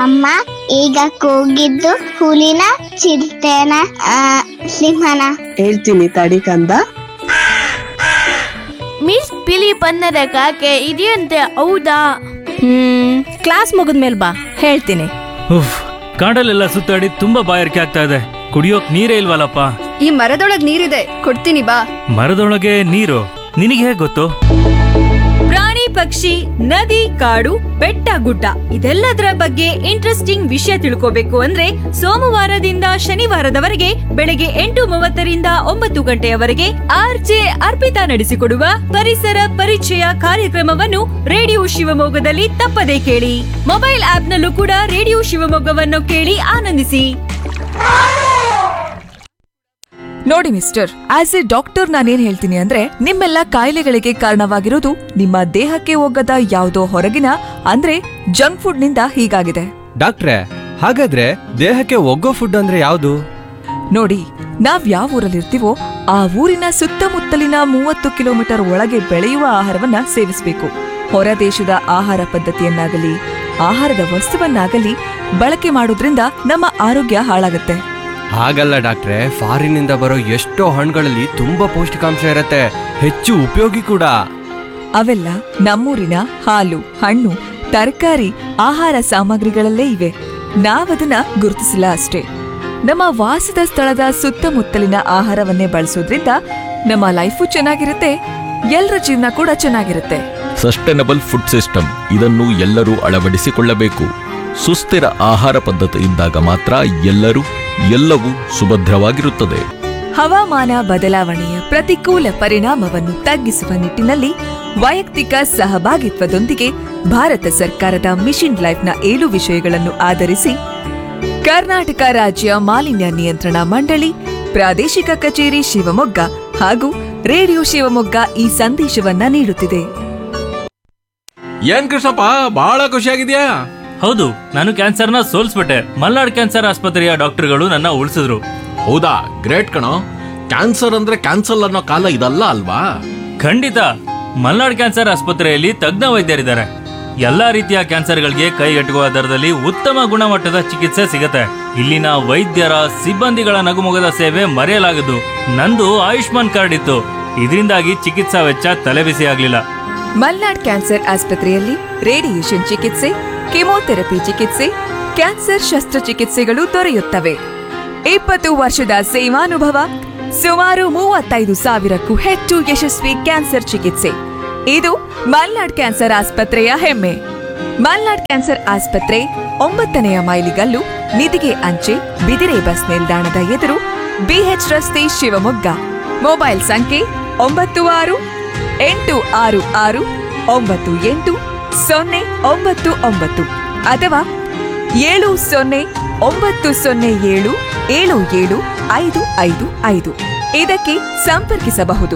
ಅಮ್ಮ ಈಗ ಕೂಗಿದ್ದು ಹುಲಿನ ಚಿರತೆನ ಆ, ಸಿಂಹನ ಹೇಳ್ತೀನಿ ತಡಿ ಕಂದ ಮಿಸ್ ಬಿಳಿ ಬಣ್ಣದ ಕಾಗೆ ಇದೆಯಂತೆ ಹೌದಾ ಹ್ಮ್ ಕ್ಲಾಸ್ ಮುಗಿದ್ಮೇಲೆ ಬಾ ಹೇಳ್ತೀನಿ ಉಫ್ ಕಾಡಲ್ಲೆಲ್ಲ ಸುತ್ತಾಡಿ ತುಂಬಾ ಬಾಯಾರಿಕೆ ಆಗ್ತಾ ಇದೆ ಕುಡಿಯೋಕ್ ನೀರೇ ಇಲ್ವಲ್ಲಪ್ಪ ಈ ಮರದೊಳಗ್ ನೀರಿದೆ ಕೊಡ್ತೀನಿ ಬಾ ಮರದೊಳಗೆ ನೀರು ನಿನಗೆ ಹೇಗ್ ಗೊತ್ತು ಪ್ರಾಣಿ ಪಕ್ಷಿ ನದಿ ಕಾಡು ಬೆಟ್ಟ ಗುಡ್ಡ ಇದೆಲ್ಲದರ ಬಗ್ಗೆ ಇಂಟ್ರೆಸ್ಟಿಂಗ್ ವಿಷಯ ತಿಳ್ಕೋಬೇಕು ಅಂದ್ರೆ ಸೋಮವಾರದಿಂದ ಶನಿವಾರದವರೆಗೆ ಬೆಳಗ್ಗೆ ಎಂಟು ಮೂವತ್ತರಿಂದ ಒಂಬತ್ತು ಗಂಟೆಯವರೆಗೆ ಆರ್ಜೆ ಅರ್ಪಿತಾ ನಡೆಸಿಕೊಡುವ ಪರಿಸರ ಪರಿಚಯ ಕಾರ್ಯಕ್ರಮವನ್ನು ರೇಡಿಯೋ ಶಿವಮೊಗ್ಗದಲ್ಲಿ ತಪ್ಪದೇ ಕೇಳಿ ಮೊಬೈಲ್ ಆಪ್ನಲ್ಲೂ ಕೂಡ ರೇಡಿಯೋ ಶಿವಮೊಗ್ಗವನ್ನು ಕೇಳಿ ಆನಂದಿಸಿ ನೋಡಿ ಮಿಸ್ಟರ್ ಆಸ್ ಎ ಡಾಕ್ಟರ್ ನಾನೇನ್ ಹೇಳ್ತೀನಿ ಅಂದ್ರೆ ನಿಮ್ಮೆಲ್ಲ ಕಾಯಿಲೆಗಳಿಗೆ ಕಾರಣವಾಗಿರೋದು ನಿಮ್ಮ ದೇಹಕ್ಕೆ ಹೋಗದ ಯಾವುದೋ ಹೊರಗಿನ ಅಂದ್ರೆ ಜಂಕ್ ಫುಡ್ ನಿಂದ ಹೀಗಾಗಿದೆ ಡಾಕ್ಟ್ರೆ ಹಾಗಾದ್ರೆ ದೇಹಕ್ಕೆ ಒಗ್ಗೋ ಫುಡ್ ಅಂದ್ರೆ ಯಾವುದು ನೋಡಿ ನಾವ್ ಯಾವ ಊರಲ್ಲಿರ್ತೀವೋ ಆ ಊರಿನ ಸುತ್ತಮುತ್ತಲಿನ ಮೂವತ್ತು ಕಿಲೋಮೀಟರ್ ಒಳಗೆ ಬೆಳೆಯುವ ಆಹಾರವನ್ನ ಸೇವಿಸಬೇಕು ಹೊರ ದೇಶದ ಆಹಾರ ಪದ್ಧತಿಯನ್ನಾಗಲಿ ಆಹಾರದ ವಸ್ತುವನ್ನಾಗಲಿ ಬಳಕೆ ಮಾಡೋದ್ರಿಂದ ನಮ್ಮ ಆರೋಗ್ಯ ಹಾಳಾಗುತ್ತೆ ಹಾಗಲ್ಲ ಡಾಕ್ಟ್ರೆ ಫಾರಿನಿಂದ ಬರೋ ಎಷ್ಟೋ ಹಣ್ಣುಗಳಲ್ಲಿ ತುಂಬಾ ಪೌಷ್ಟಿಕಾಂಶ ಇರತ್ತೆ ಹೆಚ್ಚು ಉಪಯೋಗಿ ಕೂಡ ಅವೆಲ್ಲ ನಮ್ಮೂರಿನ ಹಾಲು ಹಣ್ಣು ತರಕಾರಿ ಆಹಾರ ಸಾಮಗ್ರಿಗಳಲ್ಲೇ ಇವೆ ನಾವದನ್ನ ಗುರುತಿಸಿಲ್ಲ ಅಷ್ಟೇ ನಮ್ಮ ವಾಸದ ಸ್ಥಳದ ಸುತ್ತಮುತ್ತಲಿನ ಆಹಾರವನ್ನೇ ಬಳಸೋದ್ರಿಂದ ನಮ್ಮ ಲೈಫು ಚೆನ್ನಾಗಿರುತ್ತೆ ಎಲ್ಲರ ಜೀವನ ಕೂಡ ಚೆನ್ನಾಗಿರುತ್ತೆ ಸಸ್ಟೈನಬಲ್ ಫುಡ್ ಸಿಸ್ಟಮ್ ಇದನ್ನು ಎಲ್ಲರೂ ಅಳವಡಿಸಿಕೊಳ್ಳಬೇಕು ಸುಸ್ಥಿರ ಆಹಾರ ಪದ್ಧತಿಯಿಂದಾಗ ಮಾತ್ರ ಎಲ್ಲರೂ ಎಲ್ಲವೂ ಸುಭದ್ರವಾಗಿರುತ್ತದೆ ಹವಾಮಾನ ಬದಲಾವಣೆಯ ಪ್ರತಿಕೂಲ ಪರಿಣಾಮವನ್ನು ತಗ್ಗಿಸುವ ನಿಟ್ಟಿನಲ್ಲಿ ವೈಯಕ್ತಿಕ ಸಹಭಾಗಿತ್ವದೊಂದಿಗೆ ಭಾರತ ಸರ್ಕಾರದ ಮಿಷನ್ ಲೈಫ್ನ ಏಳು ವಿಷಯಗಳನ್ನು ಆಧರಿಸಿ ಕರ್ನಾಟಕ ರಾಜ್ಯ ಮಾಲಿನ್ಯ ನಿಯಂತ್ರಣ ಮಂಡಳಿ ಪ್ರಾದೇಶಿಕ ಕಚೇರಿ ಶಿವಮೊಗ್ಗ ಹಾಗೂ ರೇಡಿಯೋ ಶಿವಮೊಗ್ಗ ಈ ಸಂದೇಶವನ್ನ ನೀಡುತ್ತಿದೆ ಏನ್ ಕೃಷ್ಣಪ್ಪ ಬಹಳ ಖುಷಿಯಾಗಿದ್ಯಾ ಹೌದು ನಾನು ಕ್ಯಾನ್ಸರ್ನ ಸೋಲ್ಸ್ಬಿಟ್ಟೆ ಮಲ್ನಾಡ್ ಕ್ಯಾನ್ಸರ್ ಆಸ್ಪತ್ರೆಯ ಡಾಕ್ಟರ್ಗಳು ನನ್ನ ಉಳಿಸಿದ್ರು ಹೌದಾ ಗ್ರೇಟ್ ಕಣೋ ಕ್ಯಾನ್ಸರ್ ಅಂದ್ರೆ ಕ್ಯಾನ್ಸಲ್ ಅನ್ನೋ ಕಾಲ ಇದಲ್ಲ ಅಲ್ವಾ ಖಂಡಿತ ಮಲ್ನಾಡ್ ಕ್ಯಾನ್ಸರ್ ಆಸ್ಪತ್ರೆಯಲ್ಲಿ ತಜ್ಞ ವೈದ್ಯರಿದ್ದಾರೆ ಎಲ್ಲಾ ರೀತಿಯ ಕ್ಯಾನ್ಸರ್ಗಳಿಗೆ ಕೈಗೆಟುಕುವ ದರದಲ್ಲಿ ಉತ್ತಮ ಗುಣಮಟ್ಟದ ಚಿಕಿತ್ಸೆ ಸಿಗತ್ತೆ ಇಲ್ಲಿನ ವೈದ್ಯರ ಸಿಬ್ಬಂದಿಗಳ ನಗುಮೊಗದ ಸೇವೆ ಮರೆಯಲಾಗದು ನಂದು ಆಯುಷ್ಮಾನ್ ಕಾರ್ಡ್ ಇತ್ತು ಇದರಿಂದಾಗಿ ಚಿಕಿತ್ಸಾ ವೆಚ್ಚ ತಲೆಬಿಸಿ ಆಗ್ಲಿಲ್ಲ ಮಲ್ನಾಡ್ ಕ್ಯಾನ್ಸರ್ ಆಸ್ಪತ್ರೆಯಲ್ಲಿ ರೇಡಿಯೇಷನ್ ಚಿಕಿತ್ಸೆ ಕೆಮೊಥೆರಪಿ ಚಿಕಿತ್ಸೆ ಕ್ಯಾನ್ಸರ್ ಶಸ್ತ್ರಚಿಕಿತ್ಸೆಗಳು ದೊರೆಯುತ್ತವೆ ಇಪ್ಪತ್ತು ವರ್ಷದ ಸೇವಾನುಭವ ಸುಮಾರು ಮೂವತ್ತೈದು ಸಾವಿರಕ್ಕೂ ಹೆಚ್ಚು ಯಶಸ್ವಿ ಕ್ಯಾನ್ಸರ್ ಚಿಕಿತ್ಸೆ ಇದು ಮಲ್ನಾಡ್ ಕ್ಯಾನ್ಸರ್ ಆಸ್ಪತ್ರೆಯ ಹೆಮ್ಮೆ ಮಲ್ನಾಡ್ ಕ್ಯಾನ್ಸರ್ ಆಸ್ಪತ್ರೆ ಒಂಬತ್ತನೆಯ ಮೈಲಿಗಲ್ಲು ನಿಧಿಗೆ ಅಂಚೆ ಬಿದಿರೆ ಬಸ್ ನಿಲ್ದಾಣದ ಎದುರು ಬಿಎಚ್ ರಸ್ತೆ ಶಿವಮೊಗ್ಗ ಮೊಬೈಲ್ ಸಂಖ್ಯೆ ಒಂಬತ್ತು ಆರು ಎಂಟು ಆರು ಆರು ಒಂಬತ್ತು ಎಂಟು ಸೊನ್ನೆ ಒಂಬತ್ತು ಒಂಬತ್ತು ಅಥವಾ ಏಳು ಸೊನ್ನೆ ಒಂಬತ್ತು ಸೊನ್ನೆ ಏಳು ಏಳು ಏಳು ಐದು ಐದು ಐದು ಇದಕ್ಕೆ ಸಂಪರ್ಕಿಸಬಹುದು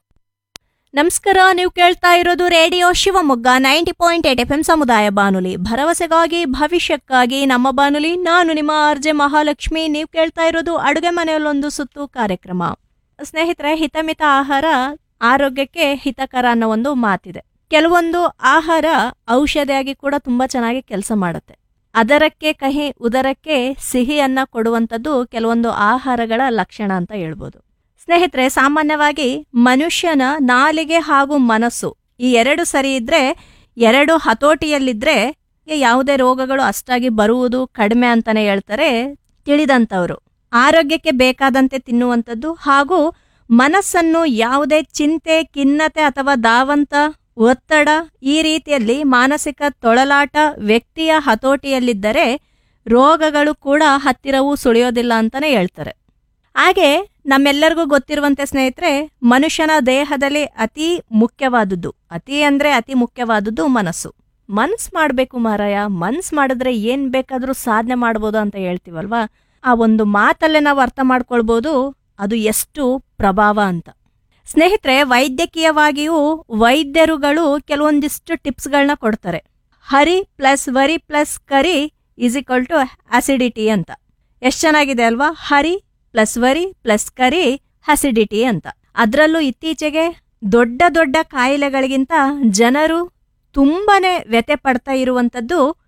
ನಮಸ್ಕಾರ ನೀವು ಕೇಳ್ತಾ ಇರೋದು Radio Shivamogga ninety point eight F M ಸಮುದಾಯ ಬಾನುಲಿ ಭರವಸೆಗಾಗಿ ಭವಿಷ್ಯಕ್ಕಾಗಿ ನಮ್ಮ ಬಾನುಲಿ ನಾನು ನಿಮ್ಮ ಆರ್ಜೆ ಮಹಾಲಕ್ಷ್ಮಿ ನೀವು ಕೇಳ್ತಾ ಇರೋದು ಅಡುಗೆ ಮನೆಯಲ್ಲೊಂದು ಸುತ್ತು ಕಾರ್ಯಕ್ರಮ ಸ್ನೇಹಿತರೆ ಹಿತಮಿತ ಆಹಾರ ಆರೋಗ್ಯಕ್ಕೆ ಹಿತಕರ ಅನ್ನೋ ಒಂದು ಮಾತಿದೆ ಕೆಲವೊಂದು ಆಹಾರ ಔಷಧಿಯಾಗಿ ಕೂಡ ತುಂಬಾ ಚೆನ್ನಾಗಿ ಕೆಲಸ ಮಾಡುತ್ತೆ ಅದರಕ್ಕೆ ಕಹಿ ಉದರಕ್ಕೆ ಸಿಹಿಯನ್ನ ಕೊಡುವಂಥದ್ದು ಕೆಲವೊಂದು ಆಹಾರಗಳ ಲಕ್ಷಣ ಅಂತ ಹೇಳ್ಬೋದು ಸ್ನೇಹಿತರೆ ಸಾಮಾನ್ಯವಾಗಿ ಮನುಷ್ಯನ ನಾಲಿಗೆ ಹಾಗೂ ಮನಸ್ಸು ಈ ಎರಡು ಸರಿ ಇದ್ರೆ ಎರಡು ಹತೋಟಿಯಲ್ಲಿದ್ರೆ ಯಾವುದೇ ರೋಗಗಳು ಅಷ್ಟಾಗಿ ಬರುವುದು ಕಡಿಮೆ ಅಂತಾನೆ ಹೇಳ್ತಾರೆ ತಿಳಿದಂಥವ್ರು ಆರೋಗ್ಯಕ್ಕೆ ಬೇಕಾದಂತೆ ತಿನ್ನುವಂಥದ್ದು ಹಾಗೂ ಮನಸ್ಸನ್ನು ಯಾವುದೇ ಚಿಂತೆ ಖಿನ್ನತೆ ಅಥವಾ ದಾವಂತ ಒತ್ತಡ ಈ ರೀತಿಯಲ್ಲಿ ಮಾನಸಿಕ ತೊಳಲಾಟ ವ್ಯಕ್ತಿಯ ಹತೋಟಿಯಲ್ಲಿದ್ದರೆ ರೋಗಗಳು ಕೂಡ ಹತ್ತಿರವೂ ಸುಳಿಯೋದಿಲ್ಲ ಅಂತಾನೆ ಹೇಳ್ತಾರೆ ಹಾಗೆ ನಮ್ಮೆಲ್ಲರಿಗೂ ಗೊತ್ತಿರುವಂತೆ ಸ್ನೇಹಿತರೆ ಮನುಷ್ಯನ ದೇಹದಲ್ಲಿ ಅತಿ ಮುಖ್ಯವಾದುದು ಅತಿ ಅಂದ್ರೆ ಅತಿ ಮುಖ್ಯವಾದುದು ಮನಸ್ಸು ಮನ್ಸ್ ಮಾಡ್ಬೇಕು ಮಾರಾಯ ಮನ್ಸ್ ಮಾಡಿದ್ರೆ ಏನ್ ಬೇಕಾದ್ರೂ ಸಾಧನೆ ಮಾಡ್ಬೋದು ಅಂತ ಹೇಳ್ತೀವಲ್ವಾ ಆ ಒಂದು ಮಾತಲ್ಲೇ ನಾವು ಅರ್ಥ ಮಾಡ್ಕೊಳ್ಬೋದು ಅದು ಎಷ್ಟು ಪ್ರಭಾವ ಅಂತ ಸ್ನೇಹಿತರೆ ವೈದ್ಯಕೀಯವಾಗಿಯೂ ವೈದ್ಯರುಗಳು ಕೆಲವೊಂದಿಷ್ಟು ಟಿಪ್ಸ್ಗಳನ್ನ ಕೊಡ್ತಾರೆ hurry plus worry plus curry is equal to acidity ಅಂತ ಎಷ್ಟು ಚೆನ್ನಾಗಿದೆ ಅಲ್ವಾ hurry plus worry plus curry acidity ಅಂತ ಅದರಲ್ಲೂ ಇತ್ತೀಚೆಗೆ ದೊಡ್ಡ ದೊಡ್ಡ ಕಾಯಿಲೆಗಳಿಗಿಂತ ಜನರು ತುಂಬಾನೇ ವ್ಯತೆ ಪಡ್ತಾ ಇರುವಂಥದ್ದು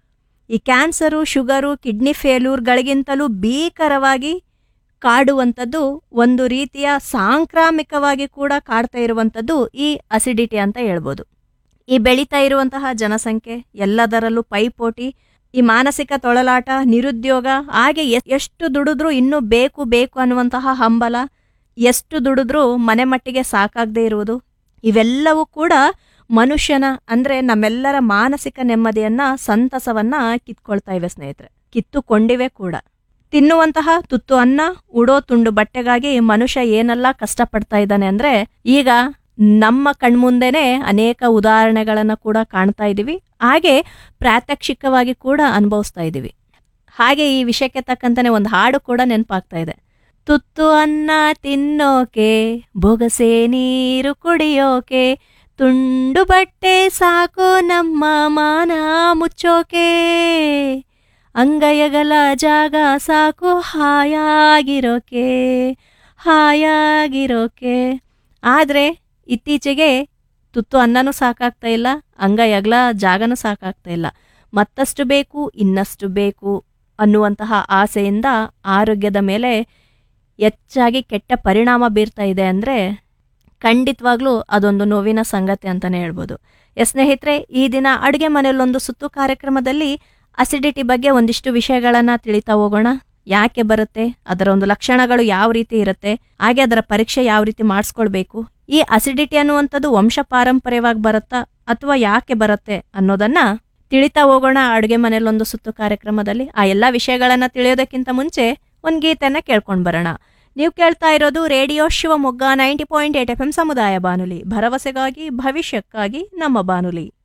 ಈ ಕ್ಯಾನ್ಸರು ಶುಗರು ಕಿಡ್ನಿ ಫೇಲ್ಯೂರ್ಗಳಿಗಿಂತಲೂ ಭೀಕರವಾಗಿ ಕಾಡುವಂಥದ್ದು ಒಂದು ರೀತಿಯ ಸಾಂಕ್ರಾಮಿಕವಾಗಿ ಕೂಡ ಕಾಡ್ತಾ ಇರುವಂಥದ್ದು ಈ ಅಸಿಡಿಟಿ ಅಂತ ಹೇಳ್ಬೋದು ಈ ಬೆಳೀತಾ ಇರುವಂತಹ ಜನಸಂಖ್ಯೆ ಎಲ್ಲದರಲ್ಲೂ ಪೈಪೋಟಿ ಈ ಮಾನಸಿಕ ತೊಳಲಾಟ ನಿರುದ್ಯೋಗ ಹಾಗೆ ಎ- ಎಷ್ಟು ದುಡಿದ್ರೂ ಇನ್ನೂ ಬೇಕು ಬೇಕು ಅನ್ನುವಂತಹ ಹಂಬಲ ಎಷ್ಟು ದುಡಿದ್ರೂ ಮನೆ ಮಟ್ಟಿಗೆ ಸಾಕಾಗದೇ ಇರುವುದು ಇವೆಲ್ಲವೂ ಕೂಡ ಮನುಷ್ಯನ ಅಂದ್ರೆ ನಮ್ಮೆಲ್ಲರ ಮಾನಸಿಕ ನೆಮ್ಮದಿಯನ್ನ ಸಂತಸವನ್ನ ಕಿತ್ಕೊಳ್ತಾ ಇವೆ ಸ್ನೇಹಿತರೆ ಕಿತ್ತುಕೊಂಡಿವೆ ಕೂಡ ತಿನ್ನುವಂತಹ ತುತ್ತು ಅನ್ನ ಉಡೋ ತುಂಡು ಬಟ್ಟೆಗಾಗಿ ಮನುಷ್ಯ ಏನೆಲ್ಲ ಕಷ್ಟಪಡ್ತಾ ಇದ್ದಾನೆ ಅಂದ್ರೆ ಈಗ ನಮ್ಮ ಕಣ್ಮುಂದೆನೆ ಅನೇಕ ಉದಾಹರಣೆಗಳನ್ನ ಕೂಡ ಕಾಣ್ತಾ ಇದ್ದೀವಿ ಹಾಗೆ ಪ್ರಾತ್ಯಕ್ಷಿಕವಾಗಿ ಕೂಡ ಅನುಭವಿಸ್ತಾ ಇದ್ದೀವಿ ಹಾಗೆ ಈ ವಿಷಯಕ್ಕೆ ತಕ್ಕಂತಾನೆ ಒಂದು ಹಾಡು ಕೂಡ ನೆನಪಾಗ್ತಾ ಇದೆ ತುತ್ತು ಅನ್ನ ತಿನ್ನೋಕೆ ಬೊಗಸೆ ನೀರು ಕುಡಿಯೋಕೆ ತುಂಡು ಬಟ್ಟೆ ಸಾಕು ನಮ್ಮ ಮಾನ ಮುಚ್ಚೋಕೆ ಅಂಗೈಯಗಲ ಜಾಗ ಸಾಕು ಹಾಯಾಗಿರೋಕೆ ಹಾಯಾಗಿರೋಕೆ ಆದರೆ ಇತ್ತೀಚೆಗೆ ತುತ್ತು ಅನ್ನನೂ ಸಾಕಾಗ್ತಾ ಇಲ್ಲ ಅಂಗೈಯಗಲ ಜಾಗನೂ ಸಾಕಾಗ್ತಾ ಇಲ್ಲ ಮತ್ತಷ್ಟು ಬೇಕು ಇನ್ನಷ್ಟು ಬೇಕು ಅನ್ನುವಂತಹ ಆಸೆಯಿಂದ ಆರೋಗ್ಯದ ಮೇಲೆ ಹೆಚ್ಚಾಗಿ ಕೆಟ್ಟ ಪರಿಣಾಮ ಬೀರ್ತಾ ಇದೆ ಅಂದರೆ ಖಂಡಿತವಾಗ್ಲೂ ಅದೊಂದು ನೋವಿನ ಸಂಗತಿ ಅಂತಲೇ ಹೇಳ್ಬೋದು ಎಸ್ ಸ್ನೇಹಿತರೆ ಈ ದಿನ ಅಡುಗೆ ಮನೆಯಲ್ಲೊಂದು ಸುತ್ತು ಕಾರ್ಯಕ್ರಮದಲ್ಲಿ ಅಸಿಡಿಟಿ ಬಗ್ಗೆ ಒಂದಿಷ್ಟು ವಿಷಯಗಳನ್ನು ತಿಳಿತಾ ಹೋಗೋಣ ಯಾಕೆ ಬರುತ್ತೆ ಅದರ ಒಂದು ಲಕ್ಷಣಗಳು ಯಾವ ರೀತಿ ಇರುತ್ತೆ ಹಾಗೆ ಅದರ ಪರೀಕ್ಷೆ ಯಾವ ರೀತಿ ಮಾಡಿಸ್ಕೊಳ್ಬೇಕು ಈ ಅಸಿಡಿಟಿ ಅನ್ನುವಂಥದ್ದು ವಂಶ ಪಾರಂಪರ್ಯವಾಗಿ ಬರುತ್ತಾ ಅಥವಾ ಯಾಕೆ ಬರುತ್ತೆ ಅನ್ನೋದನ್ನ ತಿಳಿತಾ ಹೋಗೋಣ ಅಡುಗೆ ಮನೆಯಲ್ಲೊಂದು ಸುತ್ತು ಕಾರ್ಯಕ್ರಮದಲ್ಲಿ ಆ ಎಲ್ಲ ವಿಷಯಗಳನ್ನ ತಿಳಿಯೋದಕ್ಕಿಂತ ಮುಂಚೆ ಒಂದು ಗೀತೆನ ಕೇಳ್ಕೊಂಡು ಬರೋಣ ನೀವು ಕೇಳ್ತಾ ಇರೋದು Radio Shivamogga ninety point eight F M ಸಮುದಾಯ ಬಾನುಲಿ ಭರವಸೆಗಾಗಿ ಭವಿಷ್ಯಕ್ಕಾಗಿ ನಮ್ಮ ಬಾನುಲಿ